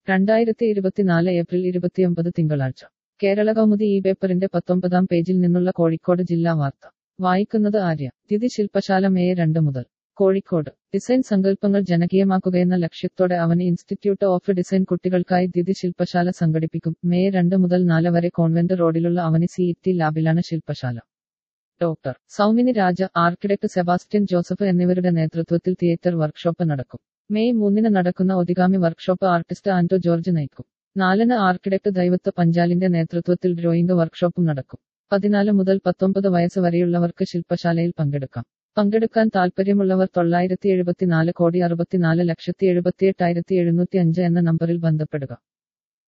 രണ്ടായിരത്തി ഇരുപത്തിനാല് ഏപ്രിൽ ഇരുപത്തിയൊമ്പത് തിങ്കളാഴ്ച കേരള കൗമുദി ഈ പേപ്പറിന്റെ പത്തൊമ്പതാം പേജിൽ നിന്നുള്ള കോഴിക്കോട് ജില്ലാ വാർത്ത വായിക്കുന്നത് ആര്യ തിഥി ശില്പശാല മെയ് രണ്ട് മുതൽ കോഴിക്കോട് ഡിസൈൻ സങ്കല്പങ്ങൾ ജനകീയമാക്കുകയെന്ന ലക്ഷ്യത്തോടെ അവന് ഇൻസ്റ്റിറ്റ്യൂട്ട് ഓഫ് ഡിസൈൻ കുട്ടികൾക്കായി ദിതി ശില്പശാല സംഘടിപ്പിക്കും മെയ് രണ്ട് മുതൽ നാല് വരെ കോൺവെന്റ് റോഡിലുള്ള അവനി സി ടി ലാബിലാണ് ശില്പശാല doctor Soumini Raja architect Sebastian Joseph എന്നിവരുടെ നേതൃത്വത്തിൽ തിയേറ്റർ വർക്ക്ഷോപ്പ് നടക്കും മെയ് മൂന്നിന് നടക്കുന്ന origami workshop artist Anto George നയിക്കും നാലിന് ആർക്കിടെക്ട് ദൈവത്ത് പഞ്ചാലിന്റെ നേതൃത്വത്തിൽ ഡ്രോയിംഗ് വർക്ക്ഷോപ്പും നടക്കും പതിനാല് മുതൽ പത്തൊമ്പത് വയസ്സ് വരെയുള്ളവർക്ക് ശില്പശാലയിൽ പങ്കെടുക്കാം പങ്കെടുക്കാൻ താൽപ്പര്യമുള്ളവർ തൊള്ളായിരത്തി എഴുപത്തിനാല് കോടി അറുപത്തിനാല് ലക്ഷത്തി എഴുപത്തിയെട്ടായിരത്തി എഴുന്നൂറ്റി അഞ്ച് എന്ന നമ്പറിൽ ബന്ധപ്പെടുക